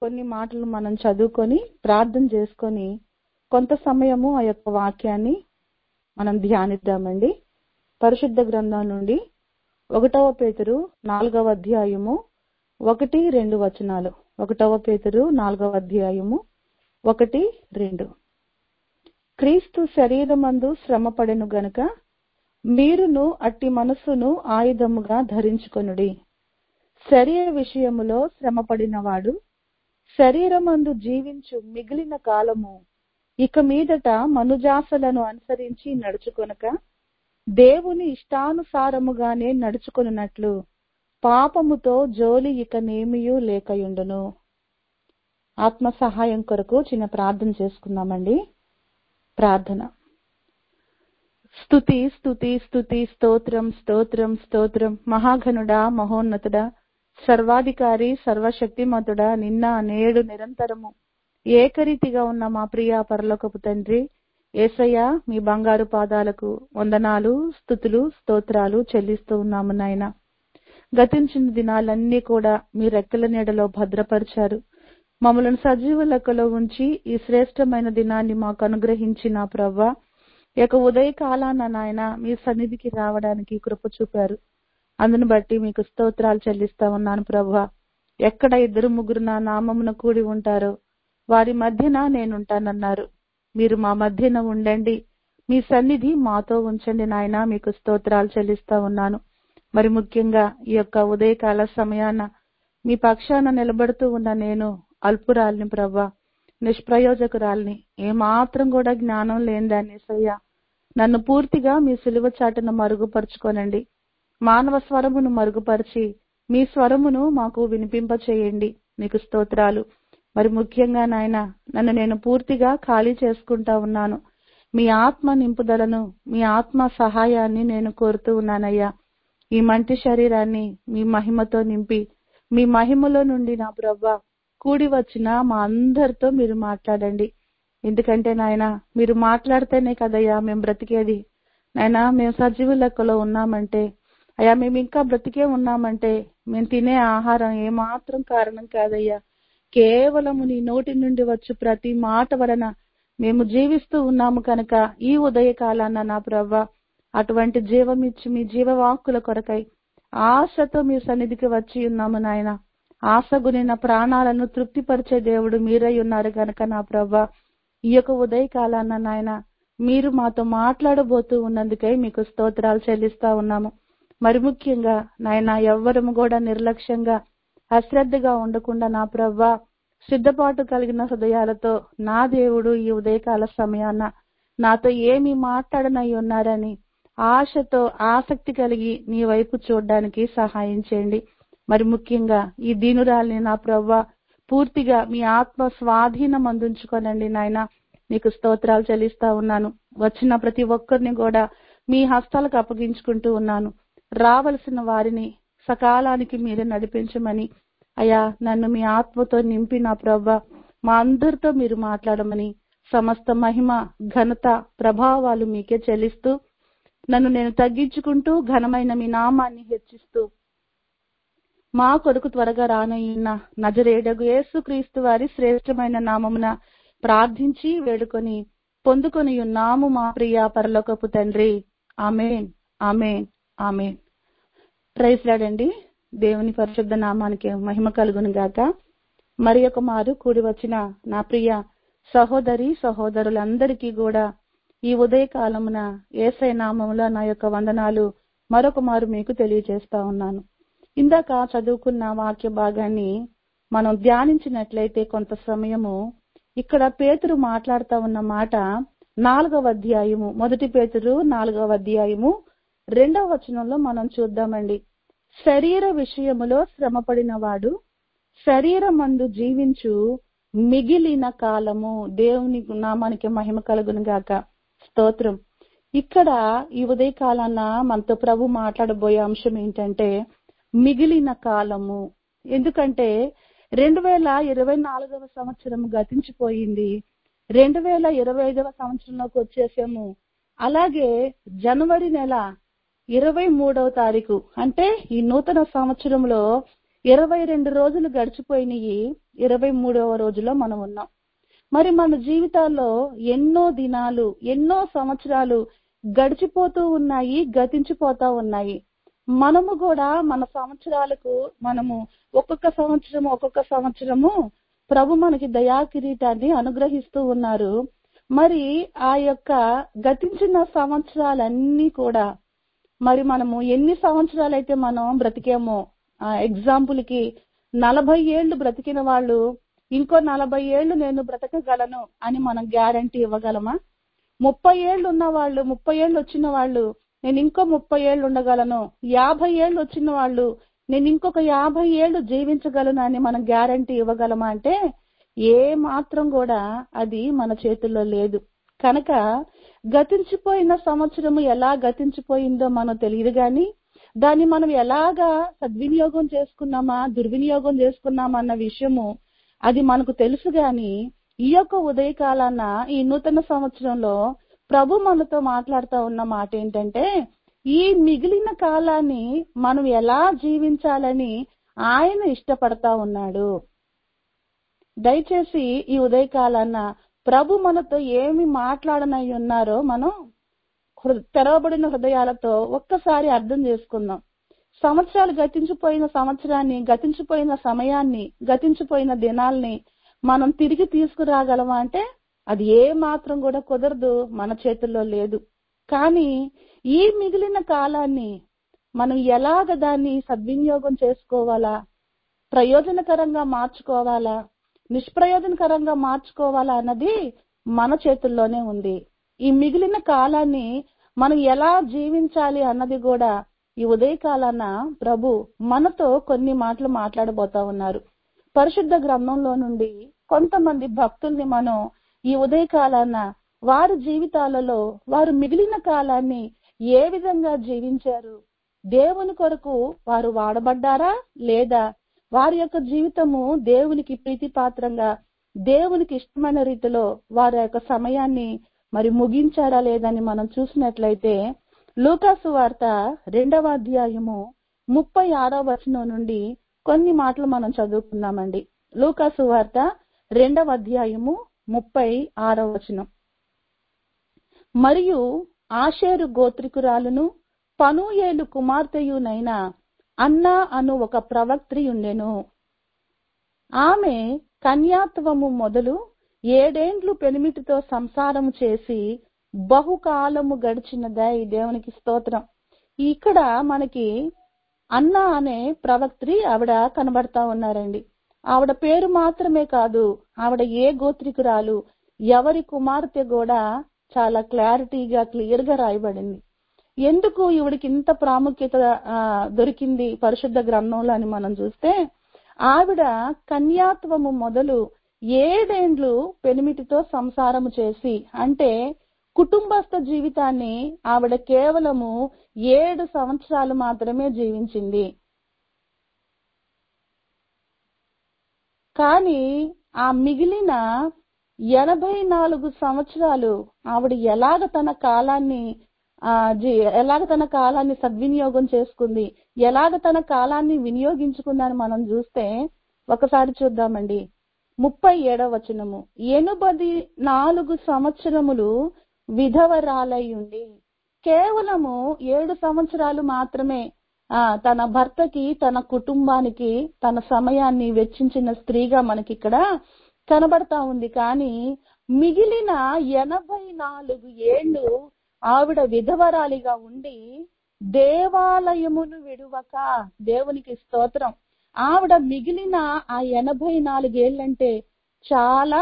కొన్ని మాటలు మనం చదువుకొని ప్రార్థన చేసుకొని కొంత సమయము ఆ యొక్క వాక్యాన్ని మనం ధ్యానిద్దామండి పరిశుద్ధ గ్రంథం నుండి ఒకటవ పేతురు నాలుగవ అధ్యాయము ఒకటి రెండు వచనాలు ఒకటవ పేతురు నాలుగవ అధ్యాయము ఒకటి రెండు క్రీస్తు శరీరమందు శ్రమపడెను గనుక మీరును అట్టి మనస్సును ఆయుధముగా ధరించుకొనుడి శరీర విషయములో శ్రమపడినవాడు శరీరమందు జీవించు మిగిలిన కాలము ఇక మీదట మనుజాసలను అనుసరించి నడుచుకొనక దేవుని ఇష్టానుసారముగానే నడుచుకొనున్నట్లు పాపముతో జోలి ఇక నేమియూ లేకయుండును ఆత్మ సహాయం కొరకు చిన్న ప్రార్థన చేసుకుందామండి ప్రార్థన స్తుతి స్తుతి స్తుతి స్తోత్రం స్తోత్రం స్తోత్రం మహాఘనుడా మహోన్నతుడా సర్వాధికారి సర్వశక్తిమంతుడా నిన్న నేడు నిరంతరము ఏకరీతిగా ఉన్న మా ప్రియ పరలోకపు తండ్రి ఏసయ్య మీ బంగారు పాదాలకు వందనాలు స్థుతులు స్తోత్రాలు చెల్లిస్తూ ఉన్నాము నాయన గతించిన దినాలన్నీ కూడా మీ రెక్కల నీడలో భద్రపరిచారు మమ్మలను సజీవ లెక్కలో ఉంచి ఈ శ్రేష్టమైన దినాన్ని మాకు అనుగ్రహించిన ప్రవ్వ యొక్క ఉదయ కాలాన నాయన మీ సన్నిధికి రావడానికి కృప చూపారు అందును బట్టి మీకు స్తోత్రాలు చెల్లిస్తా ఉన్నాను ప్రభా ఎక్కడ ఇద్దరు ముగ్గురు నా నామమున కూడి ఉంటారో వారి మధ్యన నేనుంటానన్నారు మీరు మా మధ్యన ఉండండి మీ సన్నిధి మాతో ఉంచండి నాయన మీకు స్తోత్రాలు చెల్లిస్తా ఉన్నాను మరి ముఖ్యంగా ఈ యొక్క ఉదయకాల సమయాన మీ పక్షాన నిలబడుతూ ఉన్న నేను అల్పురాల్ని ప్రభా నిష్ప్రయోజకురాల్ని ఏమాత్రం కూడా జ్ఞానం లేనిదాన్ని సయ్యా నన్ను పూర్తిగా మీ సిలువ చాటును మరుగుపరుచుకోనండి మానవ స్వరమును మరుగుపరిచి మీ స్వరమును మాకు వినిపింప చేయండి మీకు స్తోత్రాలు మరి ముఖ్యంగా నాయన నన్ను నేను పూర్తిగా ఖాళీ చేసుకుంటా ఉన్నాను మీ ఆత్మ నింపుదలను మీ ఆత్మ సహాయాన్ని నేను కోరుతూ ఉన్నానయ్యా ఈ మంటి శరీరాన్ని మీ మహిమతో నింపి మీ మహిమలో నుండి నా ప్రభా కూడి వచ్చిన మా అందరితో మీరు మాట్లాడండి ఎందుకంటే నాయన మీరు మాట్లాడితేనే కదయ్యా మేము బ్రతికేది నాయన మేము సజీవ లెక్కలో ఉన్నామంటే అయ్యా మేము ఇంకా బ్రతికే ఉన్నామంటే మేము తినే ఆహారం ఏమాత్రం కారణం కాదయ్యా కేవలము నీ నోటి నుండి వచ్చు ప్రతి మాట వలన మేము జీవిస్తూ ఉన్నాము కనుక ఈ ఉదయ కాలాన నా ప్రవ్వ అటువంటి జీవమిచ్చి మీ జీవవాక్కుల కొరకై ఆశతో మీ సన్నిధికి వచ్చి ఉన్నాము నాయన ఆశగునిన ప్రాణాలను తృప్తిపరిచే దేవుడు మీరై ఉన్నారు గనక నా ప్రభా ఈ యొక్క ఉదయ కాలాన నాయన మీరు మాతో మాట్లాడబోతూ ఉన్నందుకై మీకు స్తోత్రాలు చెల్లిస్తా ఉన్నాము మరి ముఖ్యంగా నాయన ఎవ్వరము కూడా నిర్లక్ష్యంగా అశ్రద్ధగా ఉండకుండా నా ప్రవ్వా సిద్ధపాటు కలిగిన హృదయాలతో నా దేవుడు ఈ ఉదయకాల సమయాన నాతో ఏమి మాట్లాడనై ఉన్నారని ఆశతో ఆసక్తి కలిగి నీ వైపు చూడడానికి సహాయం చేయండి మరి ముఖ్యంగా ఈ దీనురాల్ని నా ప్రవ్వ పూర్తిగా మీ ఆత్మ స్వాధీనం అందించుకోనండి నాయన నీకు స్తోత్రాలు చెల్లిస్తా ఉన్నాను వచ్చిన ప్రతి ఒక్కరిని కూడా మీ హస్తాలకు అప్పగించుకుంటూ ఉన్నాను రావలసిన వారిని సకాలానికి మీరే నడిపించమని అయ్యా నన్ను మీ ఆత్మతో నింపి నా ప్రవ్వ మా అందరితో మీరు మాట్లాడమని సమస్త మహిమ ఘనత ప్రభావాలు మీకే చెల్లిస్తూ నన్ను నేను తగ్గించుకుంటూ ఘనమైన మీ నామాన్ని హెచ్చిస్తూ మా కొరకు త్వరగా రానయ్యున్న నజరేడగు యేసు క్రీస్తు వారి శ్రేష్టమైన నామమున ప్రార్థించి వేడుకొని పొందుకొని ఉన్నాము మా ప్రియ పరలోకపు తండ్రి ఆమెన్ ఆమెన్ ఆమెన్ ప్రైజ్ లాడండి దేవుని పరిశుద్ధ నామానికి మహిమ కలుగును గాక మరి ఒక మారు కూడి వచ్చిన నా ప్రియ సహోదరి సహోదరులందరికీ కూడా ఈ ఉదయ కాలమున ఏసై నామములో నా యొక్క వందనాలు మరొక మారు మీకు తెలియజేస్తా ఉన్నాను ఇందాక చదువుకున్న వాక్య భాగాన్ని మనం ధ్యానించినట్లయితే కొంత సమయము ఇక్కడ పేతురు మాట్లాడుతా ఉన్న మాట నాలుగవ అధ్యాయము మొదటి పేతురు నాలుగవ అధ్యాయము రెండవ వచనంలో మనం చూద్దామండి శరీర విషయములో శ్రమపడిన వాడు శరీరమందు జీవించు మిగిలిన కాలము దేవుని నామానికి మహిమ కలుగును గాక స్తోత్రం ఇక్కడ ఈ ఉదయ కాలాన మనతో ప్రభు మాట్లాడబోయే అంశం ఏంటంటే మిగిలిన కాలము ఎందుకంటే రెండు వేల ఇరవై నాలుగవ సంవత్సరం గతించిపోయింది రెండు వేల ఇరవై ఐదవ సంవత్సరంలోకి వచ్చేసాము అలాగే జనవరి నెల ఇరవై మూడవ తారీఖు అంటే ఈ నూతన సంవత్సరంలో ఇరవై రెండు రోజులు గడిచిపోయినాయి ఇరవై మూడవ రోజులో మనం ఉన్నాం మరి మన జీవితాల్లో ఎన్నో దినాలు ఎన్నో సంవత్సరాలు గడిచిపోతూ ఉన్నాయి గతించిపోతా ఉన్నాయి మనము కూడా మన సంవత్సరాలకు మనము ఒక్కొక్క సంవత్సరం ఒక్కొక్క సంవత్సరము ప్రభు మనకి దయా కిరీటాన్ని అనుగ్రహిస్తూ ఉన్నారు మరి ఆ యొక్క గతించిన సంవత్సరాలన్నీ కూడా మరి మనము ఎన్ని సంవత్సరాలైతే మనం బ్రతికామో ఆ ఎగ్జాంపుల్ కి నలభై ఏళ్లు బ్రతికిన వాళ్ళు ఇంకో నలభై ఏళ్లు నేను బ్రతకగలను అని మనం గ్యారంటీ ఇవ్వగలమా ముప్పై ఏళ్ళు ఉన్న వాళ్ళు ముప్పై ఏళ్ళు వచ్చిన వాళ్ళు నేను ఇంకో ముప్పై ఏళ్ళు ఉండగలను యాభై ఏళ్ళు వచ్చిన వాళ్ళు నేను ఇంకొక యాభై ఏళ్ళు జీవించగలను అని మనం గ్యారంటీ ఇవ్వగలమా అంటే ఏ మాత్రం కూడా అది మన చేతుల్లో లేదు కనుక గతించిపోయిన సంవత్సరము ఎలా గతించిపోయిందో మనకు తెలియదు గాని దాన్ని మనం ఎలాగా సద్వినియోగం చేసుకున్నామా దుర్వినియోగం చేసుకున్నామా అన్న విషయము అది మనకు తెలుసు గాని ఈ యొక్క ఉదయకాలాన ఈ నూతన సంవత్సరంలో ప్రభు మనతో మాట్లాడుతూ ఉన్న మాట ఏంటంటే ఈ మిగిలిన కాలాన్ని మనం ఎలా జీవించాలని ఆయన ఇష్టపడతా ఉన్నాడు దయచేసి ఈ ఉదయకాలాన ప్రభు మనతో ఏమి మాట్లాడనై ఉన్నారో మనం హృ- తెరవబడిన హృదయాలతో ఒక్కసారి అర్థం చేసుకుందాం సంవత్సరాలు గతించిపోయిన సంవత్సరాన్ని గతించిపోయిన సమయాన్ని గతించిపోయిన దినాల్ని మనం తిరిగి తీసుకురాగలమా అంటే అది ఏ మాత్రం కూడా కుదరదు మన చేతుల్లో లేదు కానీ ఈ మిగిలిన కాలాన్ని మనం ఎలాగ దాన్ని సద్వినియోగం చేసుకోవాలా ప్రయోజనకరంగా మార్చుకోవాలా నిష్ప్రయోజనకరంగా మార్చుకోవాలా అన్నది మన చేతుల్లోనే ఉంది ఈ మిగిలిన కాలాన్ని మనం ఎలా జీవించాలి అన్నది కూడా ఈ ఉదయకాలాన ప్రభు మనతో కొన్ని మాటలు మాట్లాడబోతా ఉన్నారు పరిశుద్ధ గ్రంథంలో నుండి కొంతమంది భక్తుల్ని మనం ఈ ఉదయకాలాన వారి జీవితాలలో వారు మిగిలిన కాలాన్ని ఏ విధంగా జీవించారు దేవుని కొరకు వారు వాడబడ్డారా లేదా వారి యొక్క జీవితము దేవునికి ప్రీతిపాత్రంగా దేవునికి ఇష్టమైన రీతిలో వారి యొక్క సమయాన్ని మరి ముగించారా లేదని మనం చూసినట్లయితే లూకాసు వార్త రెండవ అధ్యాయము ముప్పై ఆరో వచనం నుండి కొన్ని మాటలు మనం చదువుకుందామండి లూకాసు వార్త రెండవ అధ్యాయము ముప్పై ఆరో వచనం మరియు ఆషేరు గోత్రికురాలును పనూయేలు కుమార్తెయునైన అన్నా అను ఒక ప్రవక్త్రి ఉండెను ఆమె కన్యాత్వము మొదలు ఏడేండ్లు పెనిమిటితో సంసారము చేసి బహుకాలము గడిచినదై దేవునికి స్తోత్రం ఇక్కడ మనకి అన్న అనే ప్రవక్త్రి ఆవిడ కనబడతా ఉన్నారండి ఆవిడ పేరు మాత్రమే కాదు ఆవిడ ఏ గోత్రికురాలు ఎవరి కుమార్తె కూడా చాలా క్లారిటీగా క్లియర్ గా రాయబడింది ఎందుకు ఈవిడికి ఇంత ప్రాముఖ్యత ఆ, దొరికింది పరిశుద్ధ గ్రంథంలో అని మనం చూస్తే ఆవిడ కన్యాత్వము మొదలు ఏడేండ్లు పెనిమిటితో సంసారము చేసి అంటే కుటుంబస్థ జీవితాన్ని ఆవిడ కేవలము ఏడు సంవత్సరాలు మాత్రమే జీవించింది కానీ ఆ మిగిలిన ఎనభై నాలుగు సంవత్సరాలు ఆవిడ ఎలాగ తన కాలాన్ని ఆ జీ- ఎలాగ తన కాలాన్ని సద్వినియోగం చేసుకుంది ఎలాగ తన కాలాన్ని వినియోగించుకుందని మనం చూస్తే ఒకసారి చూద్దామండి ముప్పై ఏడవ వచనము ఎనుబది నాలుగు సంవత్సరములు విధవరాలై ఉండి కేవలము ఏడు సంవత్సరాలు మాత్రమే ఆ తన భర్తకి తన కుటుంబానికి తన సమయాన్ని వెచ్చించిన స్త్రీగా మనకి ఇక్కడ కనబడతా ఉంది కానీ మిగిలిన ఎనభై నాలుగు ఏళ్ళు ఆవిడ విధవరాలిగా ఉండి దేవాలయమును విడువక దేవునికి స్తోత్రం ఆవిడ మిగిలిన ఆ ఎనభై నాలుగేళ్లంటే చాలా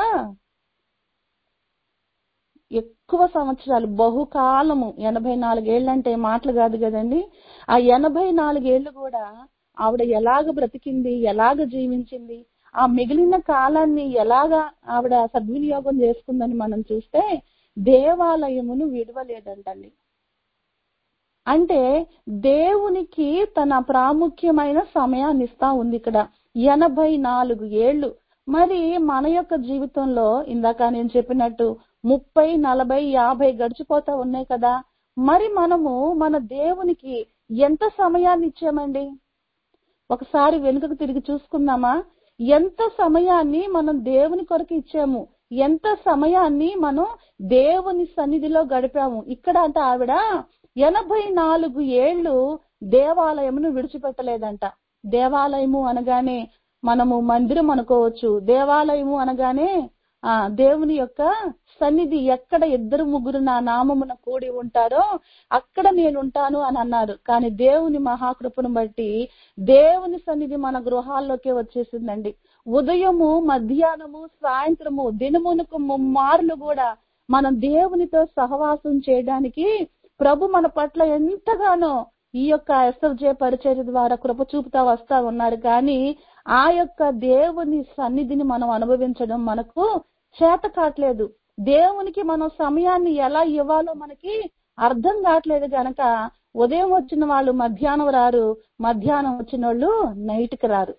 ఎక్కువ సంవత్సరాలు బహుకాలము ఎనభై నాలుగేళ్లంటే మాటలు కాదు కదండి ఆ ఎనభై నాలుగేళ్లు కూడా ఆవిడ ఎలాగ బ్రతికింది ఎలాగ జీవించింది ఆ మిగిలిన కాలాన్ని ఎలాగ ఆవిడ సద్వినియోగం చేసుకుందని మనం చూస్తే దేవాలయమును విడవలేదంటండి అంటే దేవునికి తన ప్రాముఖ్యమైన సమయాన్ని ఇస్తా ఉంది ఇక్కడ ఎనభై నాలుగు ఏళ్ళు మరి మన యొక్క జీవితంలో ఇందాక నేను చెప్పినట్టు ముప్పై నలభై యాభై గడిచిపోతా ఉన్నాయి కదా మరి మనము మన దేవునికి ఎంత సమయాన్ని ఇచ్చామండి ఒకసారి వెనుకకు తిరిగి చూసుకుందామా ఎంత సమయాన్ని మనం దేవుని కొరకు ఇచ్చాము ఎంత సమయాన్ని మనం దేవుని సన్నిధిలో గడిపాము ఇక్కడ అంటే ఆవిడ ఎనభై నాలుగు ఏళ్ళు దేవాలయమును విడిచిపెట్టలేదంట దేవాలయము అనగానే మనము మందిరం అనుకోవచ్చు దేవాలయము అనగానే ఆ దేవుని యొక్క సన్నిధి ఎక్కడ ఇద్దరు ముగ్గురు నా నామమున కూడి ఉంటారో అక్కడ నేను ఉంటాను అని అన్నారు కానీ దేవుని మహాకృపను బట్టి దేవుని సన్నిధి మన గృహాల్లోకి వచ్చేసిందండి ఉదయము మధ్యాహ్నము సాయంత్రము దినమునకు ముమ్మార్లు కూడా మనం దేవునితో సహవాసం చేయడానికి ప్రభు మన పట్ల ఎంతగానో ఈ యొక్క ఎస్ఎఫ్జే పరిచర్య ద్వారా కృప చూపుతా వస్తా ఉన్నారు కానీ ఆ యొక్క దేవుని సన్నిధిని మనం అనుభవించడం మనకు చేత కావట్లేదు దేవునికి మనం సమయాన్ని ఎలా ఇవ్వాలో మనకి అర్థం కావట్లేదు గనక ఉదయం వచ్చిన వాళ్ళు మధ్యాహ్నం రారు మధ్యాహ్నం వచ్చిన వాళ్ళు నైట్కి రారు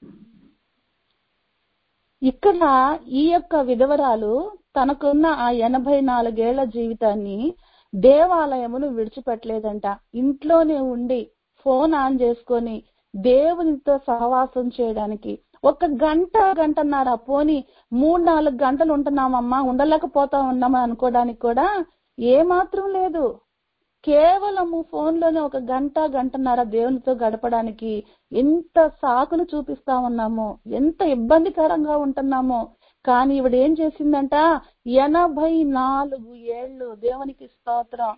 ఇక్కడ ఈ యొక్క విధవరాలు తనకున్న ఆ ఎనభై నాలుగేళ్ల జీవితాన్ని దేవాలయమును విడిచిపెట్టలేదంట ఇంట్లోనే ఉండి ఫోన్ ఆన్ చేసుకొని దేవునితో సహవాసం చేయడానికి ఒక గంట గంటన్నర పోని మూడు నాలుగు గంటలు ఉంటున్నామమ్మా ఉండలేకపోతా ఉన్నామా అనుకోవడానికి కూడా ఏమాత్రం లేదు కేవలము ఫోన్లోనే ఒక గంట గంటన్నర దేవునితో గడపడానికి ఎంత సాకును చూపిస్తా ఉన్నామో ఎంత ఇబ్బందికరంగా ఉంటున్నామో కానీ ఇవిడ ఏం చేసిందంట ఎనభై నాలుగు ఏళ్ళు దేవునికి స్తోత్రం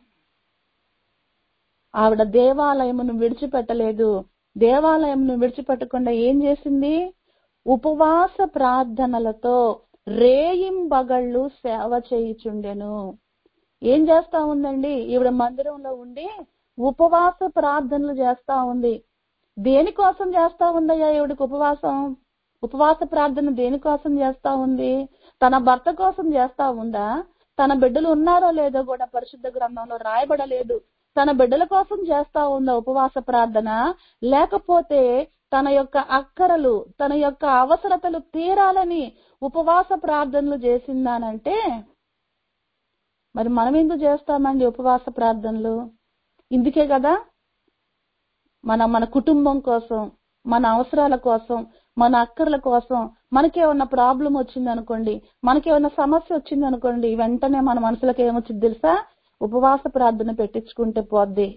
ఆవిడ దేవాలయమును విడిచిపెట్టలేదు దేవాలయమును విడిచిపెట్టకుండా ఏం చేసింది ఉపవాస ప్రార్థనలతో రేయింబగళ్ళు సేవ చేయుచుండెను ఏం చేస్తా ఉందండి ఈవిడ మందిరంలో ఉండి ఉపవాస ప్రార్థనలు చేస్తా ఉంది దేనికోసం చేస్తా ఉందయ్యా ఈవిడికి ఉపవాసం ఉపవాస ప్రార్థన దేనికోసం చేస్తా ఉంది తన భర్త కోసం చేస్తా ఉందా తన బిడ్డలు ఉన్నారో లేదో కూడా పరిశుద్ధ గ్రంథంలో రాయబడలేదు తన బిడ్డల కోసం చేస్తా ఉందా ఉపవాస ప్రార్థన లేకపోతే తన యొక్క అక్కరలు తన యొక్క అవసరతలు తీరాలని ఉపవాస ప్రార్థనలు చేసిందానంటే మరి మనం ఎందుకు చేస్తామండి ఉపవాస ప్రార్థనలు ఇందుకే కదా మన మన కుటుంబం కోసం మన అవసరాల కోసం మన అక్కర్ల కోసం మనకేమన్నా ప్రాబ్లం వచ్చింది అనుకోండి మనకేమన్నా సమస్య వచ్చింది అనుకోండి వెంటనే మన మనసులకు ఏమొచ్చింది తెలుసా ఉపవాస ప్రార్థన పెట్టించుకుంటే పోద్ది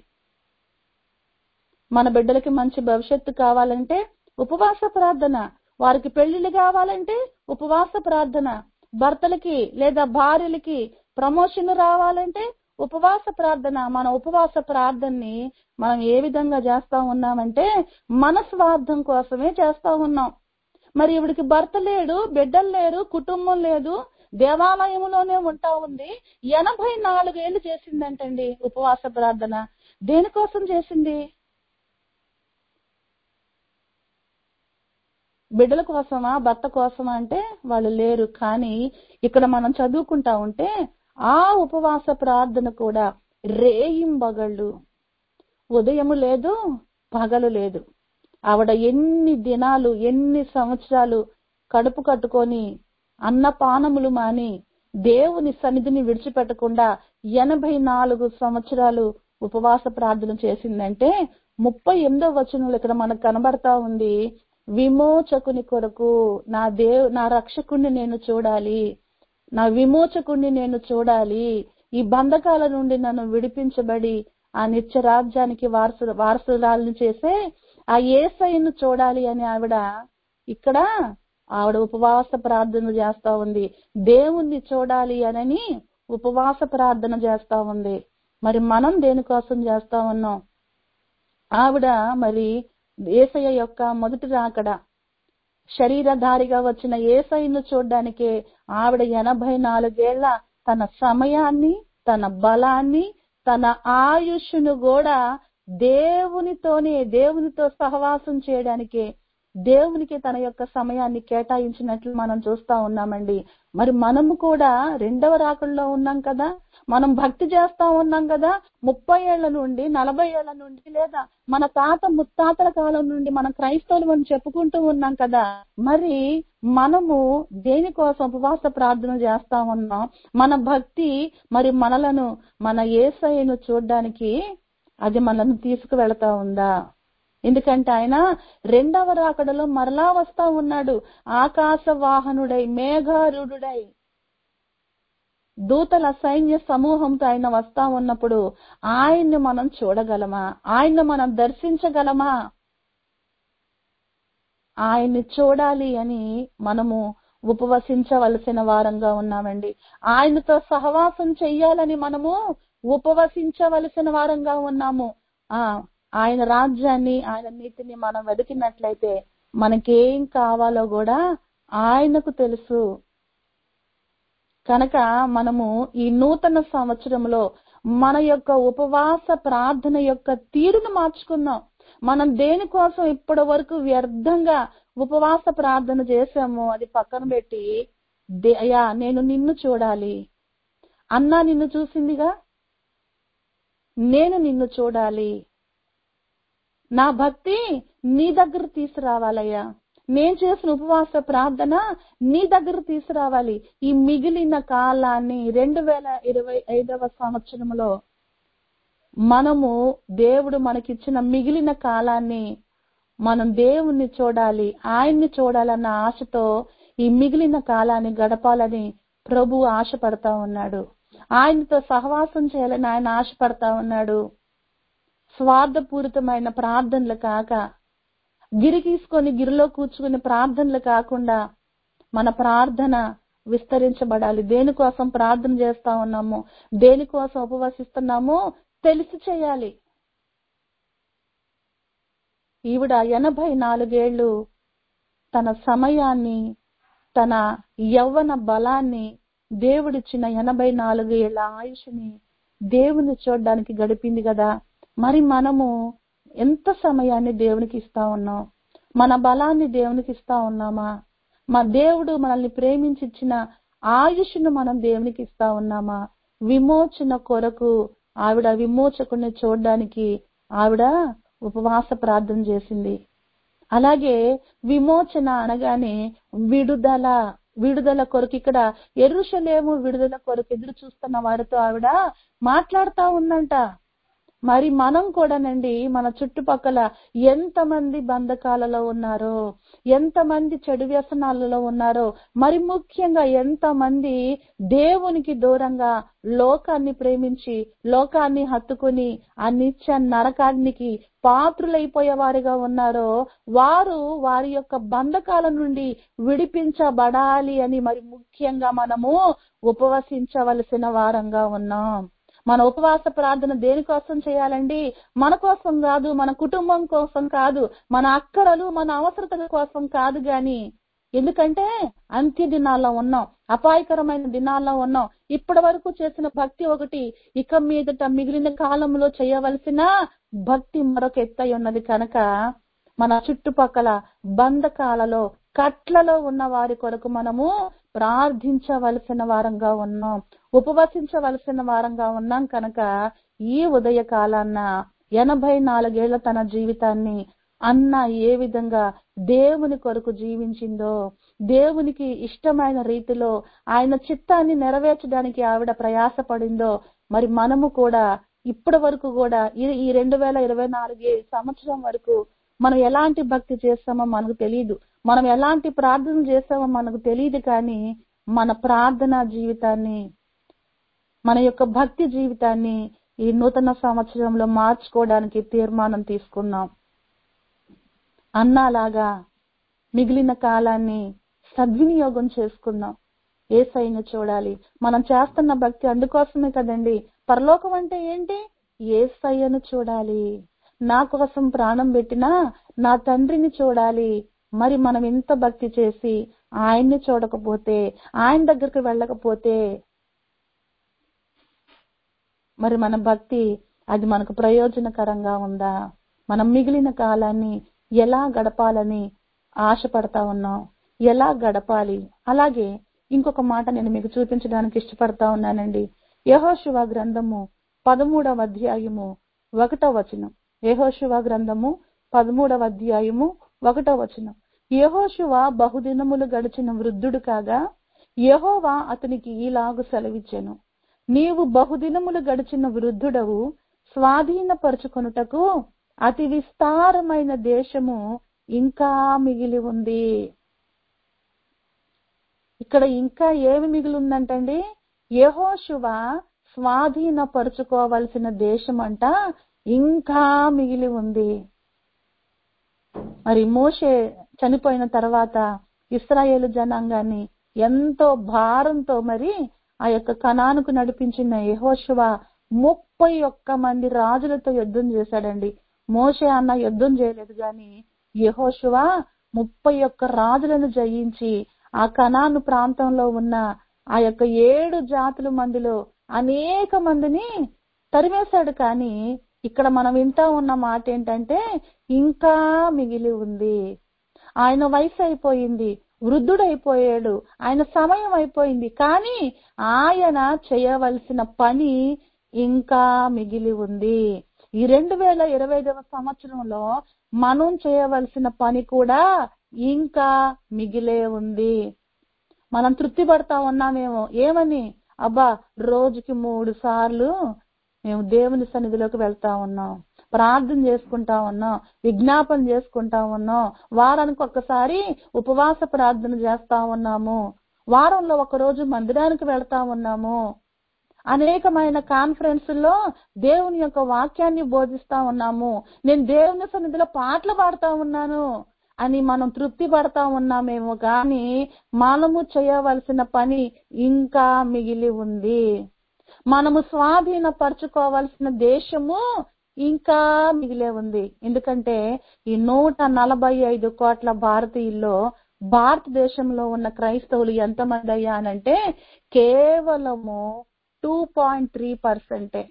మన బిడ్డలకి మంచి భవిష్యత్తు కావాలంటే ఉపవాస ప్రార్థన వారికి పెళ్లిళ్ళు కావాలంటే ఉపవాస ప్రార్థన భర్తలకి లేదా భార్యలకి ప్రమోషన్ రావాలంటే ఉపవాస ప్రార్థన మన ఉపవాస ప్రార్థనని మనం ఏ విధంగా చేస్తా ఉన్నామంటే మన స్వార్థం కోసమే చేస్తా ఉన్నాం మరి ఇవిడికి భర్త లేడు బిడ్డలు లేరు కుటుంబం లేదు దేవాలయంలోనే ఉంటా ఉంది ఎనభై నాలుగేళ్లు చేసిందంటండి ఉపవాస ప్రార్థన దేనికోసం చేసింది బిడ్డల కోసమా భర్త కోసమా అంటే వాళ్ళు లేరు కానీ ఇక్కడ మనం చదువుకుంటా ఉంటే ఆ ఉపవాస ప్రార్థన కూడా రేయింబగళ్ళు ఉదయము లేదు పగలు లేదు ఆవిడ ఎన్ని దినాలు ఎన్ని సంవత్సరాలు కడుపు కట్టుకొని అన్నపానములు మాని దేవుని సన్నిధిని విడిచిపెట్టకుండా ఎనభై నాలుగు సంవత్సరాలు ఉపవాస ప్రార్థన చేసిందంటే ముప్పై ఎనిమిదో వచనంలో ఇక్కడ మనకు కనబడతా ఉంది విమోచకుని కొరకు నా దేవ్ నా రక్షకుణ్ణి నేను చూడాలి నా విమోచకుణ్ణి నేను చూడాలి ఈ బంధకాల నుండి నన్ను విడిపించబడి ఆ నిత్య రాజ్యానికి వారసు వారసురాలను చేసే ఆ ఏసైను చూడాలి అని ఆవిడ ఇక్కడ ఆవిడ ఉపవాస ప్రార్థన చేస్తా ఉంది దేవుణ్ణి చూడాలి అనని ఉపవాస ప్రార్థన చేస్తా ఉంది మరి మనం దేనికోసం చేస్తా ఉన్నాం ఆవిడ మరి ఏసయ్య యొక్క మొదటి రాకడ శరీరధారిగా వచ్చిన ఏసైను చూడ్డానికే ఆవిడ ఎనభై నాలుగేళ్ల తన సమయాన్ని తన బలాన్ని తన ఆయుష్ను కూడా దేవునితోనే దేవునితో సహవాసం చేయడానికే దేవునికి తన యొక్క సమయాన్ని కేటాయించినట్లు మనం చూస్తా ఉన్నామండి మరి మనము కూడా రెండవ రాకల్లో ఉన్నాం కదా మనం భక్తి చేస్తా ఉన్నాం కదా ముప్పై ఏళ్ల నుండి నలభై ఏళ్ల నుండి లేదా మన తాత ముత్తాతల కాలం నుండి మనం క్రైస్తవులు అని చెప్పుకుంటూ ఉన్నాం కదా మరి మనము దేనికోసం ఉపవాస ప్రార్థన చేస్తా ఉన్నాం మన భక్తి మరి మనలను మన ఏసైను చూడడానికి అది మనల్ని తీసుకువెళతా ఉందా ఎందుకంటే ఆయన రెండవ రాకడలో మరలా వస్తా ఉన్నాడు ఆకాశ వాహనుడై మేఘారుడై దూతల సైన్య సమూహంతో ఆయన వస్తా ఉన్నప్పుడు ఆయన్ని మనం చూడగలమా ఆయన్ని మనం దర్శించగలమా ఆయన్ని చూడాలి అని మనము ఉపవసించవలసిన వారంగా ఉన్నామండి ఆయనతో సహవాసం చెయ్యాలని మనము ఉపవసించవలసిన వారంగా ఉన్నాము ఆ ఆయన రాజ్యాన్ని ఆయన నీతిని మనం వెతికినట్లయితే మనకేం కావాలో కూడా ఆయనకు తెలుసు కనుక మనము ఈ నూతన సంవత్సరంలో మన యొక్క ఉపవాస ప్రార్థన యొక్క తీరును మార్చుకుందాం మనం దేనికోసం ఇప్పటి వరకు వ్యర్థంగా ఉపవాస ప్రార్థన చేశాము అది పక్కన పెట్టి దే- అయ్యా నేను నిన్ను చూడాలి అన్నా నిన్ను చూసిందిగా నేను నిన్ను చూడాలి నా భక్తి నీ దగ్గర తీసుకురావాలయ్యా నేను చేసిన ఉపవాస ప్రార్థన నీ దగ్గర తీసుకురావాలి ఈ మిగిలిన కాలాన్ని రెండు వేల ఇరవై ఐదవ సంవత్సరంలో మనము దేవుడు మనకిచ్చిన మిగిలిన కాలాన్ని మనం దేవుణ్ణి చూడాలి ఆయన్ని చూడాలన్న ఆశతో ఈ మిగిలిన కాలాన్ని గడపాలని ప్రభు ఆశపడతా ఉన్నాడు ఆయనతో సహవాసం చేయాలని ఆయన ఆశపడతా ఉన్నాడు స్వార్థపూరితమైన ప్రార్థనలు కాక గిరి తీసుకొని గిరిలో కూర్చుకుని ప్రార్థనలు కాకుండా మన ప్రార్థన విస్తరించబడాలి దేనికోసం ప్రార్థన చేస్తా ఉన్నాము దేనికోసం ఉపవసిస్తున్నామో తెలిసి చేయాలి ఈవిడ ఎనభై నాలుగేళ్లు తన సమయాన్ని తన యవ్వన బలాన్ని దేవుడిచ్చిన ఎనభై నాలుగు ఏళ్ల ఆయుష్ని దేవుని చూడడానికి గడిపింది కదా మరి మనము ఎంత సమయాన్ని దేవునికి ఇస్తా ఉన్నాం మన బలాన్ని దేవునికి ఇస్తా ఉన్నామా మా దేవుడు మనల్ని ప్రేమించి ఇచ్చిన ఆయుష్ను మనం దేవునికి ఇస్తా ఉన్నామా విమోచన కొరకు ఆవిడ విమోచకుని చూడడానికి ఆవిడ ఉపవాస ప్రార్థన చేసింది అలాగే విమోచన అనగానే విడుదల విడుదల కొరకు ఇక్కడ ఎరుషలేము విడుదల కొరకు ఎదురు చూస్తున్న వారితో ఆవిడ మాట్లాడుతా ఉందంట మరి మనం కూడానండి మన చుట్టుపక్కల ఎంతమంది బంధకాలలో ఉన్నారో ఎంతమంది చెడు వ్యసనాలలో ఉన్నారో మరి ముఖ్యంగా ఎంతమంది దేవునికి దూరంగా లోకాన్ని ప్రేమించి లోకాన్ని హత్తుకుని ఆ నిత్య నరకానికి పాత్రులైపోయే వారిగా ఉన్నారో వారు వారి యొక్క బంధకాల నుండి విడిపించబడాలి అని మరి ముఖ్యంగా మనము ఉపవసించవలసిన వారంగా ఉన్నాం మన ఉపవాస ప్రార్థన దేనికోసం చేయాలండి మన కోసం కాదు మన కుటుంబం కోసం కాదు మన అక్కరలు మన అవసరతల కోసం కాదు గాని ఎందుకంటే అంత్య దినాల్లో ఉన్నాం అపాయకరమైన దినాల్లో ఉన్నాం ఇప్పటి వరకు చేసిన భక్తి ఒకటి ఇక మీదట మిగిలిన కాలంలో చేయవలసిన భక్తి మరొక ఎత్తై ఉన్నది కనుక మన చుట్టుపక్కల బంధకాలలో కట్లలో ఉన్న వారి కొరకు మనము ప్రార్థించవలసిన వారంగా ఉన్నాం ఉపవసించవలసిన వారంగా ఉన్నాం కనుక ఈ ఉదయ కాలాన్న ఎనభై నాలుగేళ్ల తన జీవితాన్ని అన్న ఏ విధంగా దేవుని కొరకు జీవించిందో దేవునికి ఇష్టమైన రీతిలో ఆయన చిత్తాన్ని నెరవేర్చడానికి ఆవిడ ప్రయాసపడిందో మరి మనము కూడా ఇప్పటి వరకు కూడా ఈ- ఈ రెండు వేల ఇరవై నాలుగు సంవత్సరం వరకు మనం ఎలాంటి భక్తి చేస్తామో మనకు తెలియదు మనం ఎలాంటి ప్రార్థన చేస్తామో మనకు తెలియదు కానీ మన ప్రార్థనా జీవితాన్ని మన యొక్క భక్తి జీవితాన్ని ఈ నూతన సంవత్సరంలో మార్చుకోవడానికి తీర్మానం తీసుకున్నాం అన్నాలాగా మిగిలిన కాలాన్ని సద్వినియోగం చేసుకుందాం ఏసైని చూడాలి మనం చేస్తున్న భక్తి అందుకోసమే కదండి పరలోకం అంటే ఏంటి ఏసయ్యను చూడాలి నా కోసం ప్రాణం పెట్టినా నా తండ్రిని చూడాలి మరి మనం ఎంత భక్తి చేసి ఆయన్ని చూడకపోతే ఆయన దగ్గరికి వెళ్ళకపోతే మరి మన భక్తి అది మనకు ప్రయోజనకరంగా ఉందా మనం మిగిలిన కాలాన్ని ఎలా గడపాలని ఆశపడతా ఉన్నాం ఎలా గడపాలి అలాగే ఇంకొక మాట నేను మీకు చూపించడానికి ఇష్టపడతా ఉన్నానండి యహోశివ గ్రంథము పదమూడవ అధ్యాయము ఒకటో వచనం యహోశివ గ్రంథము పదమూడవ అధ్యాయము ఒకటో వచనం యహోశివ బహుదినములు గడిచిన వృద్ధుడు కాగా యహోవా అతనికి ఈలాగు సెలవిచ్చెను నీవు బహుదినములు గడిచిన వృద్ధుడవు స్వాధీనపరుచుకొనుటకు అతి విస్తారమైన దేశము ఇంకా మిగిలి ఉంది ఇక్కడ ఇంకా ఏమి మిగిలి ఉందంటండి యహోశువ స్వాధీనపరుచుకోవలసిన దేశం అంట ఇంకా మిగిలి ఉంది మరి మోషే చనిపోయిన తర్వాత ఇస్రాయేలు జనాంగాన్ని ఎంతో భారంతో మరి ఆ యొక్క కణానుకు నడిపించిన యహోశువ ముప్పై ఒక్క మంది రాజులతో యుద్ధం చేశాడండి మోషే అన్న యుద్ధం చేయలేదు గాని యహోశువ ముప్పై ఒక్క రాజులను జయించి ఆ కణాను ప్రాంతంలో ఉన్న ఆ యొక్క ఏడు జాతుల మందిలో అనేక మందిని తరిమేశాడు కానీ ఇక్కడ మనం వింటా ఉన్న మాట ఏంటంటే ఇంకా మిగిలి ఉంది ఆయన వయసు అయిపోయింది వృద్ధుడైపోయాడు ఆయన సమయం అయిపోయింది కానీ ఆయన చేయవలసిన పని ఇంకా మిగిలి ఉంది ఈ రెండు వేల ఇరవై ఐదవ సంవత్సరంలో మనం చేయవలసిన పని కూడా ఇంకా మిగిలే ఉంది మనం తృప్తి పడతా ఉన్నామేమో ఏమని అబ్బా రోజుకి మూడు సార్లు మేము దేవుని సన్నిధిలోకి వెళ్తా ఉన్నాం ప్రార్థన చేసుకుంటా ఉన్నాం విజ్ఞాపన చేసుకుంటా ఉన్నాం వారానికి ఒక్కసారి ఉపవాస ప్రార్థన చేస్తా ఉన్నాము వారంలో ఒక రోజు మందిరానికి వెళ్తా ఉన్నాము అనేకమైన కాన్ఫరెన్సుల్లో దేవుని యొక్క వాక్యాన్ని బోధిస్తా ఉన్నాము నేను దేవుని సన్నిధిలో పాటలు పాడుతా ఉన్నాను అని మనం తృప్తి పడతా ఉన్నామేమో కానీ మనము చేయవలసిన పని ఇంకా మిగిలి ఉంది మనము స్వాధీనపరచుకోవాల్సిన దేశము ఇంకా మిగిలే ఉంది ఎందుకంటే ఈ నూట నలభై ఐదు కోట్ల భారతీయుల్లో భారతదేశంలో ఉన్న క్రైస్తవులు ఎంతమంది అయ్యానంటే కేవలము టూ పాయింట్ త్రీ పర్సెంటే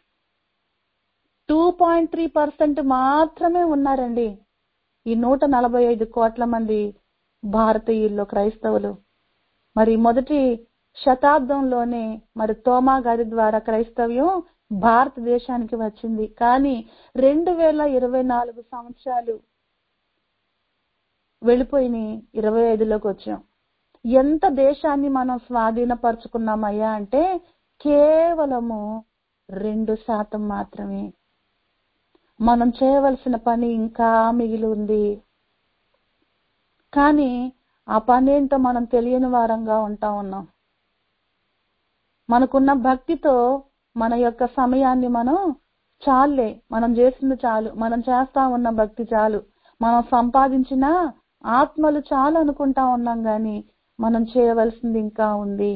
టూ పాయింట్ త్రీ పర్సెంట్ మాత్రమే ఉన్నారండి ఈ నూట నలభై ఐదు కోట్ల మంది భారతీయుల్లో క్రైస్తవులు మరి మొదటి శతాబ్దంలోనే మరి తోమా గారి ద్వారా క్రైస్తవ్యం భారతదేశానికి వచ్చింది కానీ రెండు వేల ఇరవై నాలుగు సంవత్సరాలు వెళ్ళిపోయినాయి ఇరవై ఐదులోకి వచ్చాం ఎంత దేశాన్ని మనం స్వాధీనపరుచుకున్నామయ్యా అంటే కేవలము రెండు శాతం మాత్రమే మనం చేయవలసిన పని ఇంకా మిగిలి ఉంది కానీ ఆ పని ఏంటో మనం తెలియని వారంగా ఉంటా ఉన్నాం మనకున్న భక్తితో మన యొక్క సమయాన్ని మనం చాలే మనం చేసింది చాలు మనం చేస్తా ఉన్న భక్తి చాలు మనం సంపాదించిన ఆత్మలు చాలు అనుకుంటా ఉన్నాం గాని మనం చేయవలసింది ఇంకా ఉంది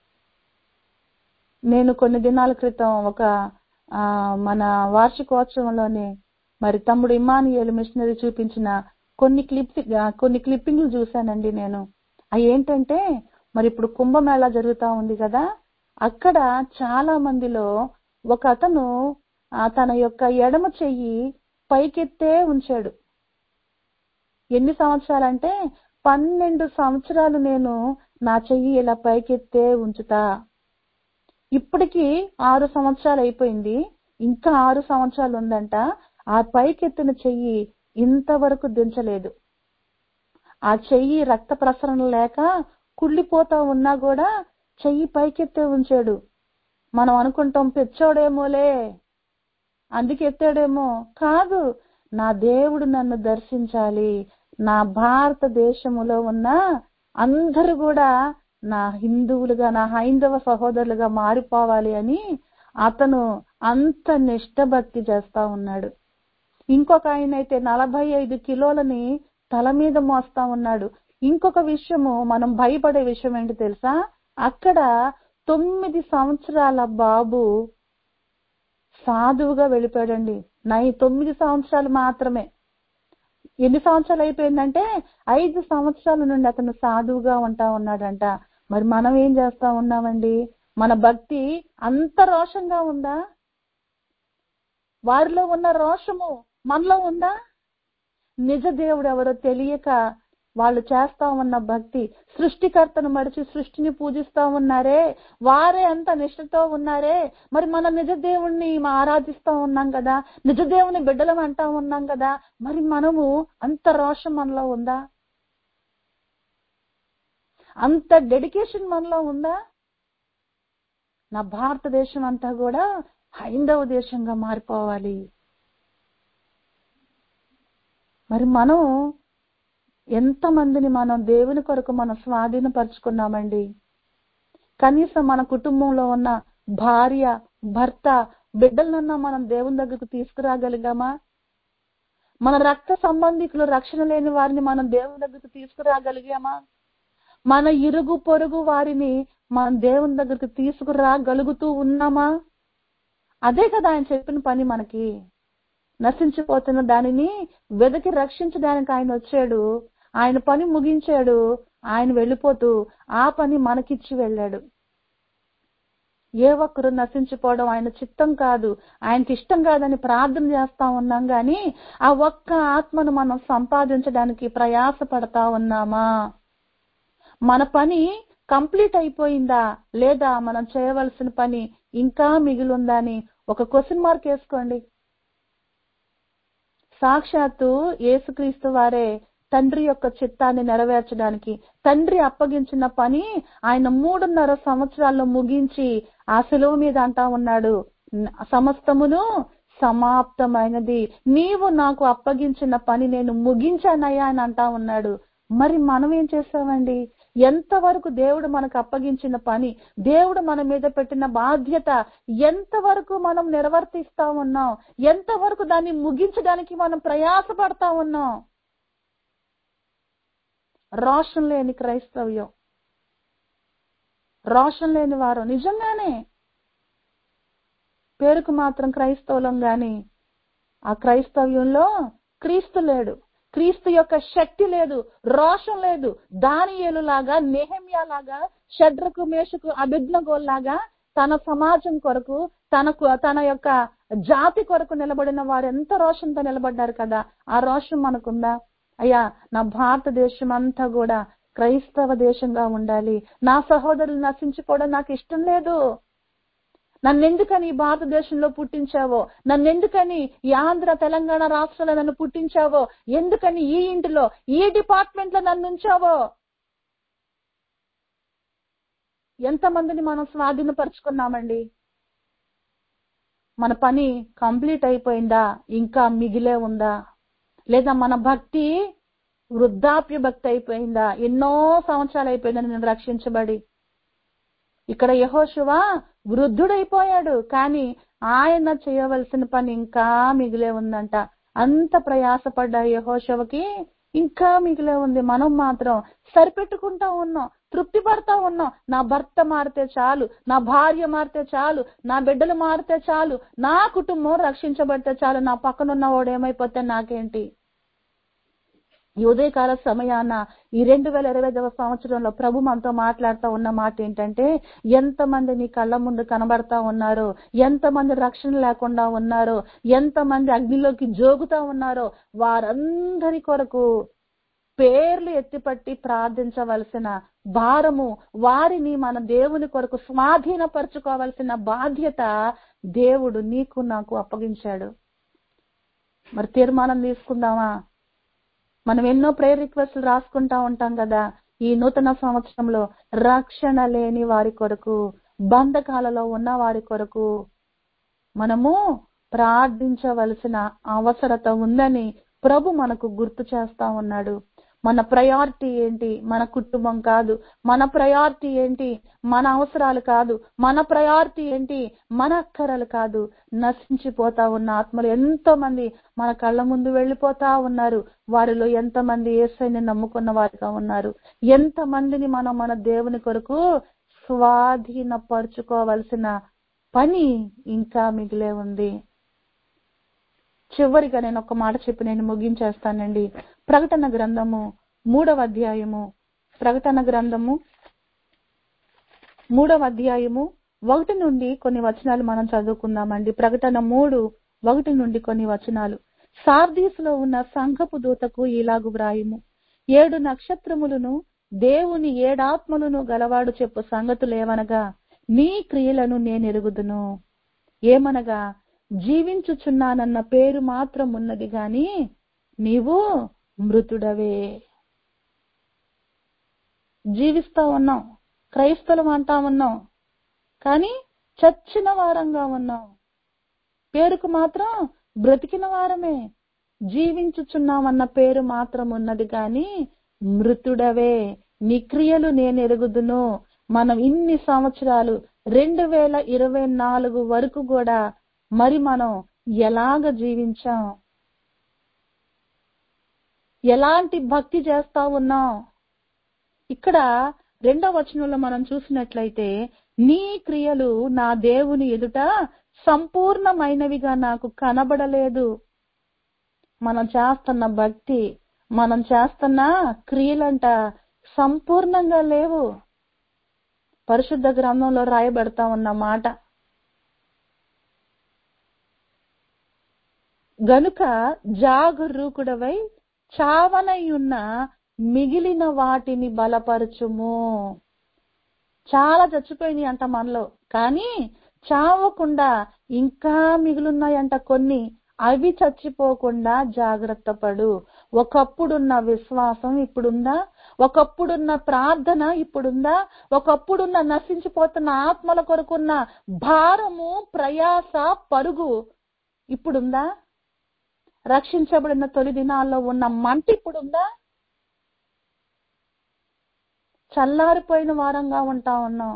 నేను కొన్ని దినాల క్రితం ఒక ఆ మన వార్షికోత్సవంలోనే మరి తమ్ముడు ఇమానుయేలు మిషనరీ చూపించిన కొన్ని క్లిప్స్ కొన్ని క్లిప్పింగ్లు చూశానండి నేను అవి ఏంటంటే మరి ఇప్పుడు కుంభమేళా జరుగుతా ఉంది కదా అక్కడ చాలా మందిలో ఒక అతను ఆ తన యొక్క ఎడమ చెయ్యి పైకెత్తే ఉంచాడు ఎన్ని సంవత్సరాలంటే పన్నెండు సంవత్సరాలు నేను నా చెయ్యి ఇలా పైకెత్తే ఉంచుతా ఇప్పటికి ఆరు సంవత్సరాలు అయిపోయింది ఇంకా ఆరు సంవత్సరాలు ఉందంట ఆ పైకెత్తిన చెయ్యి ఇంతవరకు దించలేదు ఆ చెయ్యి రక్త ప్రసరణ లేక కుళ్ళిపోతా ఉన్నా కూడా చెయ్యి పైకెత్తే ఉంచాడు మనం అనుకుంటాం పెచ్చోడేమోలే అందుకు ఎత్తాడేమో కాదు నా దేవుడు నన్ను దర్శించాలి నా భారతదేశములో ఉన్న అందరూ కూడా నా హిందువులుగా నా హైందవ సహోదరులుగా మారిపోవాలి అని అతను అంత నిష్టభక్తి చేస్తా ఉన్నాడు ఇంకొక ఆయన అయితే నలభై ఐదు కిలోలని తల మీద మోస్తా ఉన్నాడు ఇంకొక విషయము మనం భయపడే విషయం ఏంటి తెలుసా అక్కడ తొమ్మిది సంవత్సరాల బాబు సాధువుగా వెళ్ళిపోయాడండి నై తొమ్మిది సంవత్సరాలు మాత్రమే ఎన్ని సంవత్సరాలు అయిపోయిందంటే ఐదు సంవత్సరాల నుండి అతను సాధువుగా ఉంటా ఉన్నాడంట మరి మనం ఏం చేస్తా ఉన్నామండి మన భక్తి అంత రోషంగా ఉందా వారిలో ఉన్న రోషము మనలో ఉందా నిజ దేవుడు ఎవరో తెలియక వాళ్ళు చేస్తా ఉన్న భక్తి సృష్టికర్తను మడిచి సృష్టిని పూజిస్తా ఉన్నారే వారే అంత నిష్ఠతో ఉన్నారే మరి మన నిజ దేవుణ్ణి ఆరాధిస్తా ఉన్నాం కదా నిజ దేవుని బిడ్డలం అంటా ఉన్నాం కదా మరి మనము అంత రోషం మనలో ఉందా అంత డెడికేషన్ మనలో ఉందా నా భారతదేశం అంతా కూడా హైందవ దేశంగా మారిపోవాలి మరి మనం ఎంతమందిని మనం దేవుని కొరకు మనం స్వాధీనపరుచుకున్నామండి కనీసం మన కుటుంబంలో ఉన్న భార్య భర్త బిడ్డలనన్నా మనం దేవుని దగ్గరకు తీసుకురాగలిగామా మన రక్త సంబంధికులు రక్షణ లేని వారిని మనం దేవుని దగ్గరకు తీసుకురాగలిగామా మన ఇరుగు పొరుగు వారిని మనం దేవుని దగ్గరకు తీసుకురాగలుగుతూ ఉన్నామా అదే కదా ఆయన చెప్పిన పని మనకి నశించిపోతున్న దానిని వెదకి రక్షించడానికి ఆయన వచ్చాడు ఆయన పని ముగించాడు ఆయన వెళ్ళిపోతూ ఆ పని మనకిచ్చి వెళ్ళాడు ఏ ఒక్కరు నశించిపోవడం ఆయన చిత్తం కాదు ఆయనకి ఇష్టం కాదని ప్రార్థన చేస్తా ఉన్నాం గాని ఆ ఒక్క ఆత్మను మనం సంపాదించడానికి ప్రయాస పడతా ఉన్నామా మన పని కంప్లీట్ అయిపోయిందా లేదా మనం చేయవలసిన పని ఇంకా మిగిలిందా అని ఒక క్వశ్చన్ మార్క్ వేసుకోండి సాక్షాత్తు యేసుక్రీస్తు వారే తండ్రి యొక్క చిత్తాన్ని నెరవేర్చడానికి తండ్రి అప్పగించిన పని ఆయన మూడున్నర సంవత్సరాల్లో ముగించి ఆ సెలవు మీద అంటా ఉన్నాడు సమస్తమును సమాప్తమైనది నీవు నాకు అప్పగించిన పని నేను ముగించానయ్యా అని అంటా ఉన్నాడు మరి మనం ఏం చేస్తామండి ఎంతవరకు దేవుడు మనకు అప్పగించిన పని దేవుడు మన మీద పెట్టిన బాధ్యత ఎంతవరకు మనం నిర్వర్తిస్తా ఉన్నాం ఎంతవరకు దాన్ని ముగించడానికి మనం ప్రయాసపడతా ఉన్నాం రోషం లేని క్రైస్తవ్యం రోషం లేని వారు నిజంగానే పేరుకు మాత్రం క్రైస్తవులం గాని ఆ క్రైస్తవ్యంలో క్రీస్తు లేడు క్రీస్తు యొక్క శక్తి లేదు రోషం లేదు దానియేలు లాగా నెహమ్యా లాగా షడ్రకు మేషకు అభిజ్ఞగోల్లాగా తన సమాజం కొరకు తనకు తన యొక్క జాతి కొరకు నిలబడిన వారు ఎంత రోషంతో నిలబడ్డారు కదా ఆ రోషం మనకుందా అయ్యా నా భారతదేశం అంతా కూడా క్రైస్తవ దేశంగా ఉండాలి నా సహోదరులు నశించుకోవడం నాకు ఇష్టం లేదు నన్నెందుకని ఈ భారతదేశంలో పుట్టించావో నన్నెందుకని ఈ ఆంధ్ర తెలంగాణ రాష్ట్రాల్లో నన్ను పుట్టించావో ఎందుకని ఈ ఇంటిలో ఈ డిపార్ట్మెంట్ లో నన్ను ఉంచావో ఎంతమందిని మనం స్వాధీనపరుచుకున్నామండి మన పని కంప్లీట్ అయిపోయిందా ఇంకా మిగిలే ఉందా లేదా మన భక్తి వృద్ధాప్య భక్తి అయిపోయిందా ఎన్నో సంవత్సరాలు అయిపోయిందని నేను రక్షించబడి ఇక్కడ యహోశువ వృద్ధుడైపోయాడు కానీ ఆయన చేయవలసిన పని ఇంకా మిగిలే ఉందంట అంత ప్రయాసపడ్డ యహోశవకి ఇంకా మిగిలే ఉంది మనం మాత్రం సరిపెట్టుకుంటా ఉన్నాం తృప్తి పడతా ఉన్నాం నా భర్త మారితే చాలు నా భార్య మారితే చాలు నా బిడ్డలు మారితే చాలు నా కుటుంబం రక్షించబడితే చాలు నా పక్కనున్న వాడు ఏమైపోతే నాకేంటి ఈ ఉదయకాల సమయాన ఈ రెండు వేల ఇరవై ఐదవ సంవత్సరంలో ప్రభు మనతో మాట్లాడుతూ ఉన్న మాట ఏంటంటే ఎంతమంది నీ కళ్ళ ముందు కనబడతా ఉన్నారో ఎంతమంది రక్షణ లేకుండా ఉన్నారో ఎంతమంది అగ్నిలోకి జోగుతా ఉన్నారో వారందరి కొరకు పేర్లు ఎత్తిపట్టి ప్రార్థించవలసిన భారము వారిని మన దేవుని కొరకు స్వాధీనపరచుకోవలసిన బాధ్యత దేవుడు నీకు నాకు అప్పగించాడు మరి తీర్మానం తీసుకుందామా మనం ఎన్నో ప్రేయర్ రిక్వెస్ట్లు రాసుకుంటా ఉంటాం కదా ఈ నూతన సంవత్సరంలో రక్షణ లేని వారి కొరకు బంధకాలలో ఉన్న వారి కొరకు మనము ప్రార్థించవలసిన అవసరత ఉందని ప్రభు మనకు గుర్తు చేస్తా ఉన్నాడు మన ప్రయారిటీ ఏంటి మన కుటుంబం కాదు మన ప్రయారిటీ ఏంటి మన అవసరాలు కాదు మన ప్రయారిటీ ఏంటి మన అక్కరలు కాదు నశించిపోతా ఉన్న ఆత్మలు ఎంతో మంది మన కళ్ళ ముందు వెళ్ళిపోతా ఉన్నారు వారిలో ఎంతమంది ఏసైని నమ్ముకున్న వారిగా ఉన్నారు ఎంతమందిని మనం మన దేవుని కొరకు స్వాధీనపరుచుకోవలసిన పని ఇంకా మిగిలే ఉంది చివరిగా నేను ఒక మాట చెప్పి నేను ముగించేస్తానండి ప్రకటన గ్రంథము మూడవ అధ్యాయము ప్రకటన గ్రంథము మూడవ అధ్యాయము ఒకటి నుండి కొన్ని వచనాలు మనం చదువుకుందామండి ప్రకటన మూడు ఒకటి నుండి కొన్ని వచనాలు సార్దీసులో ఉన్న సంఘపు దూతకు ఇలాగు వ్రాయము ఏడు నక్షత్రములను దేవుని ఏడాత్మలను గలవాడు చెప్పు సంగతులేవనగా నీ క్రియలను నేనెరుగుదును ఏమనగా జీవించుచున్నానన్న పేరు మాత్రం ఉన్నది గాని నీవు మృతుడవే జీవిస్తా ఉన్నాం క్రైస్తవం అంటా ఉన్నాం కానీ చచ్చిన వారంగా ఉన్నాం పేరుకు మాత్రం బ్రతికిన వారమే జీవించుచున్నామన్న పేరు మాత్రం ఉన్నది కానీ మృతుడవే నీ క్రియలు నేను ఎరుగుదును మనం ఇన్ని సంవత్సరాలు రెండు వేల ఇరవై నాలుగు వరకు కూడా మరి మనం ఎలాగ జీవించాం ఎలాంటి భక్తి చేస్తా ఉన్నాం ఇక్కడ రెండవ వచనంలో మనం చూసినట్లయితే నీ క్రియలు నా దేవుని ఎదుట సంపూర్ణమైనవిగా నాకు కనబడలేదు మనం చేస్తున్న భక్తి మనం చేస్తున్న క్రియలంట సంపూర్ణంగా లేవు పరిశుద్ధ గ్రంథంలో రాయబడతా ఉన్న మాట గనుక జాగరూకుడవై చావనయున్న మిగిలిన వాటిని బలపరచుము చాలా చచ్చిపోయినాయి అంట మనలో కానీ చావకుండా ఇంకా మిగిలిన్నాయంట కొన్ని అవి చచ్చిపోకుండా జాగ్రత్త పడు ఒకప్పుడున్న విశ్వాసం ఇప్పుడుందా ఒకప్పుడున్న ప్రార్థన ఇప్పుడుందా ఒకప్పుడున్న నశించిపోతున్న ఆత్మల కొరకున్న భారము ప్రయాస పరుగు ఇప్పుడుందా రక్షించబడిన తొలి దినాల్లో ఉన్న మంట ఇప్పుడుందా చల్లారిపోయిన వారంగా ఉంటా ఉన్నాం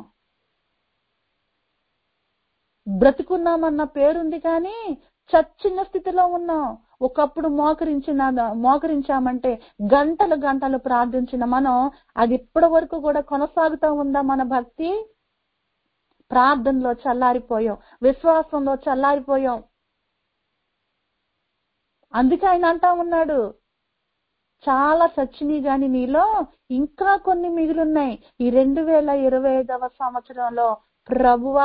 బ్రతికున్నామన్న పేరుంది కానీ చచ్చిన స్థితిలో ఉన్నాం ఒకప్పుడు మోకరించిన మోకరించామంటే గంటలు గంటలు ప్రార్థించిన మనం అది ఇప్పటి వరకు కూడా కొనసాగుతూ ఉందా మన భక్తి ప్రార్థనలో చల్లారిపోయాం విశ్వాసంలో చల్లారిపోయాం అందుకే ఆయన అంటా ఉన్నాడు చాలా సచ్చిని గాని నీలో ఇంకా కొన్ని మిగిలిన్నాయి ఈ రెండు వేల ఇరవై ఐదవ సంవత్సరంలో ప్రభువా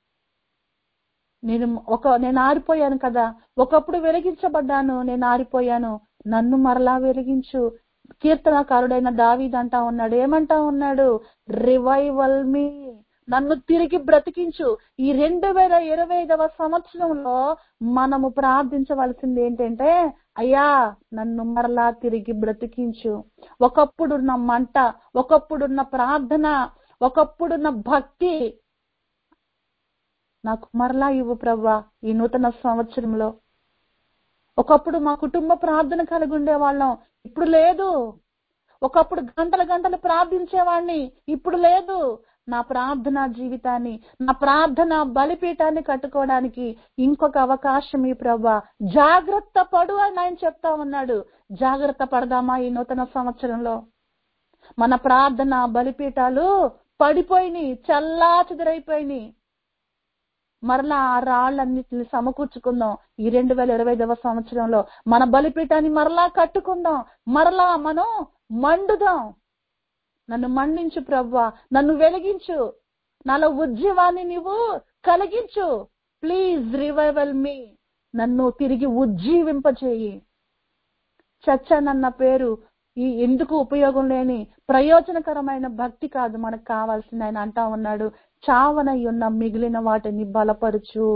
నేను ఒక నేను ఆరిపోయాను కదా ఒకప్పుడు వెలిగించబడ్డాను నేను ఆరిపోయాను నన్ను మరలా వెలిగించు కీర్తనకారుడైన దావీద్ అంటా ఉన్నాడు ఏమంటా ఉన్నాడు రివైవల్ మీ నన్ను తిరిగి బ్రతికించు ఈ రెండు వేల ఇరవై ఐదవ సంవత్సరంలో మనము ప్రార్థించవలసింది ఏంటంటే అయ్యా నన్ను మరలా తిరిగి బ్రతికించు ఒకప్పుడున్న మంట ఒకప్పుడున్న ప్రార్థన ఒకప్పుడున్న భక్తి నాకు మరలా ఇవ్వు ప్రవ్వా ఈ నూతన సంవత్సరంలో ఒకప్పుడు మా కుటుంబ ప్రార్థన కలిగి ఉండేవాళ్ళం ఇప్పుడు లేదు ఒకప్పుడు గంటల గంటలు ప్రార్థించేవాడిని ఇప్పుడు లేదు నా ప్రార్థనా జీవితాన్ని నా ప్రార్థన బలిపీఠాన్ని కట్టుకోవడానికి ఇంకొక అవకాశం ఈ ప్రభా జాగ్రత్త పడు అని ఆయన చెప్తా ఉన్నాడు జాగ్రత్త పడదామా ఈ నూతన సంవత్సరంలో మన ప్రార్థన బలిపీఠాలు పడిపోయినాయి చల్లా చెదరైపోయినాయి మరలా ఆ రాళ్ళన్నిటిని సమకూర్చుకుందాం ఈ రెండు వేల ఇరవై ఐదవ సంవత్సరంలో మన బలిపీఠాన్ని మరలా కట్టుకుందాం మరలా మనం మండుదాం నన్ను మండించు ప్రవ్వా నన్ను వెలిగించు నాలో ఉద్యమాన్ని నీవు కలిగించు ప్లీజ్ రివైవల్ మీ నన్ను తిరిగి ఉజ్జీవింపచేయి చచ్చనన్న పేరు ఈ ఎందుకు ఉపయోగం లేని ప్రయోజనకరమైన భక్తి కాదు మనకు కావాల్సింది ఆయన అంటా ఉన్నాడు చావనై ఉన్న మిగిలిన వాటిని బలపరుచు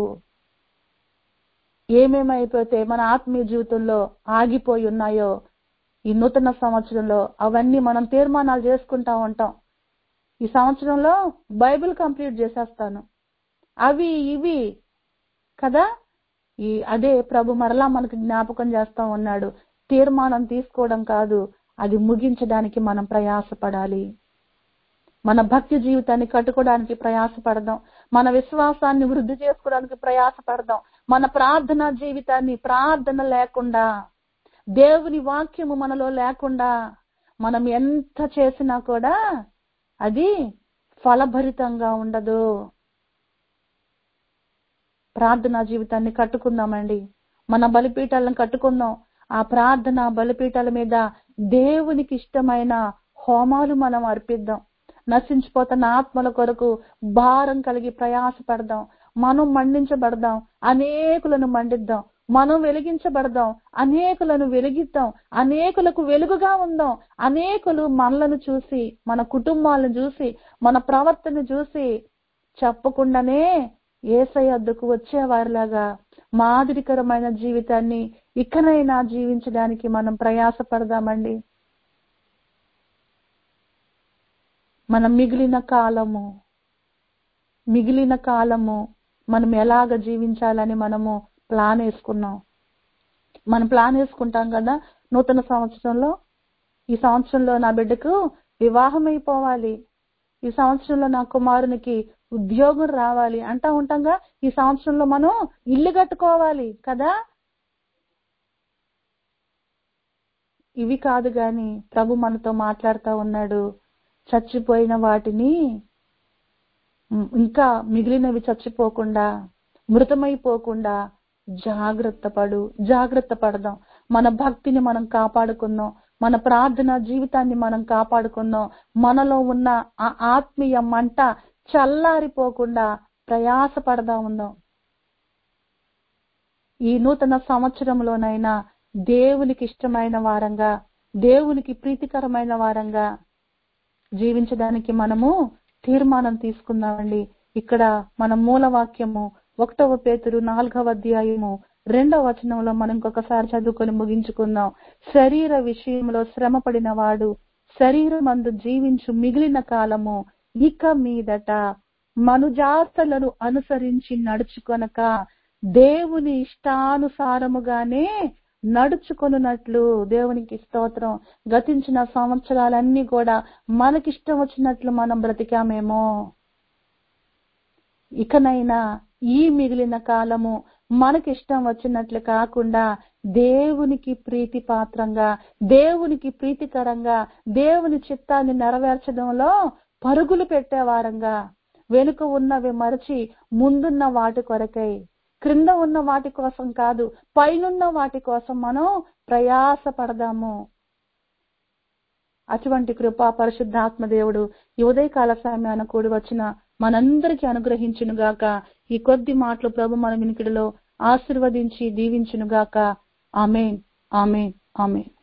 ఏమేమైపోతే మన ఆత్మీయ జీవితంలో ఆగిపోయి ఉన్నాయో ఈ నూతన సంవత్సరంలో అవన్నీ మనం తీర్మానాలు చేసుకుంటా ఉంటాం ఈ సంవత్సరంలో బైబిల్ కంప్లీట్ చేసేస్తాను అవి ఇవి కదా ఈ అదే ప్రభు మరలా మనకు జ్ఞాపకం చేస్తా ఉన్నాడు తీర్మానం తీసుకోవడం కాదు అది ముగించడానికి మనం ప్రయాసపడాలి మన భక్తి జీవితాన్ని కట్టుకోవడానికి ప్రయాసపడదాం మన విశ్వాసాన్ని వృద్ధి చేసుకోవడానికి ప్రయాసపడదాం మన ప్రార్థన జీవితాన్ని ప్రార్థన లేకుండా దేవుని వాక్యము మనలో లేకుండా మనం ఎంత చేసినా కూడా అది ఫలభరితంగా ఉండదు ప్రార్థనా జీవితాన్ని కట్టుకుందామండి మన బలిపీఠాలను కట్టుకుందాం ఆ ప్రార్థన బలిపీఠాల మీద దేవునికి ఇష్టమైన హోమాలు మనం అర్పిద్దాం నశించిపోతున్న ఆత్మల కొరకు భారం కలిగి ప్రయాసపడదాం మనం మండించబడదాం అనేకులను మండిద్దాం మనం వెలిగించబడదాం అనేకులను వెలిగిద్దాం అనేకులకు వెలుగుగా ఉందాం అనేకులు మనలను చూసి మన కుటుంబాలను చూసి మన ప్రవర్తన చూసి చెప్పకుండానే ఏసై అద్దకు వచ్చేవారిలాగా మాదిరికరమైన జీవితాన్ని ఇకనైనా జీవించడానికి మనం ప్రయాసపడదామండి మన మిగిలిన కాలము మిగిలిన కాలము మనం ఎలాగ జీవించాలని మనము ప్లాన్ వేసుకున్నాం మనం ప్లాన్ వేసుకుంటాం కదా నూతన సంవత్సరంలో ఈ సంవత్సరంలో నా బిడ్డకు వివాహం అయిపోవాలి ఈ సంవత్సరంలో నా కుమారునికి ఉద్యోగం రావాలి అంటా ఉంటాంగా ఈ సంవత్సరంలో మనం ఇల్లు కట్టుకోవాలి కదా ఇవి కాదు గాని ప్రభు మనతో మాట్లాడుతూ ఉన్నాడు చచ్చిపోయిన వాటిని ఉమ్, ఇంకా మిగిలినవి చచ్చిపోకుండా మృతమైపోకుండా జాగ్రత్త పడు జాగ్రత్త పడదాం మన భక్తిని మనం కాపాడుకుందాం మన ప్రార్థన జీవితాన్ని మనం కాపాడుకుందాం మనలో ఉన్న ఆ ఆత్మీయ మంట చల్లారిపోకుండా ప్రయాస పడదా ఉందాం ఈ నూతన సంవత్సరంలోనైనా దేవునికి ఇష్టమైన వారంగా దేవునికి ప్రీతికరమైన వారంగా జీవించడానికి మనము తీర్మానం తీసుకుందామండి ఇక్కడ మన మూల వాక్యము ఒకటవ పేతురు నాలుగవ అధ్యాయము రెండవ వచనంలో మనం ఇంకొకసారి చదువుకొని ముగించుకుందాం శరీర విషయంలో శ్రమ పడిన వాడు శరీరమందు జీవించు మిగిలిన కాలము ఇక మీదట మనుజాతలను అనుసరించి నడుచుకొనక దేవుని ఇష్టానుసారముగానే నడుచుకొనున్నట్లు దేవునికి స్తోత్రం గతించిన సంవత్సరాలన్నీ కూడా మనకిష్టం వచ్చినట్లు మనం బ్రతికామేమో ఇకనైనా ఈ మిగిలిన కాలము మనకిష్టం వచ్చినట్లు కాకుండా దేవునికి ప్రీతి పాత్రంగా దేవునికి ప్రీతికరంగా దేవుని చిత్తాన్ని నెరవేర్చడంలో పరుగులు పెట్టేవారంగా వెనుక ఉన్నవి మరచి ముందున్న వాటి కొరకై క్రింద ఉన్న వాటి కోసం కాదు పైనున్న వాటి కోసం మనం ప్రయాస పడదాము అటువంటి కృపా పరిశుద్ధాత్మ దేవుడు ఈ ఉదయకాల సమయాన కూడి వచ్చిన మనందరికీ అనుగ్రహించునుగాక ఈ కొద్ది మాటలు ప్రభు మన వినికిడిలో ఆశీర్వదించి దీవించునుగాక ఆమెన్ ఆమెన్ ఆమెన్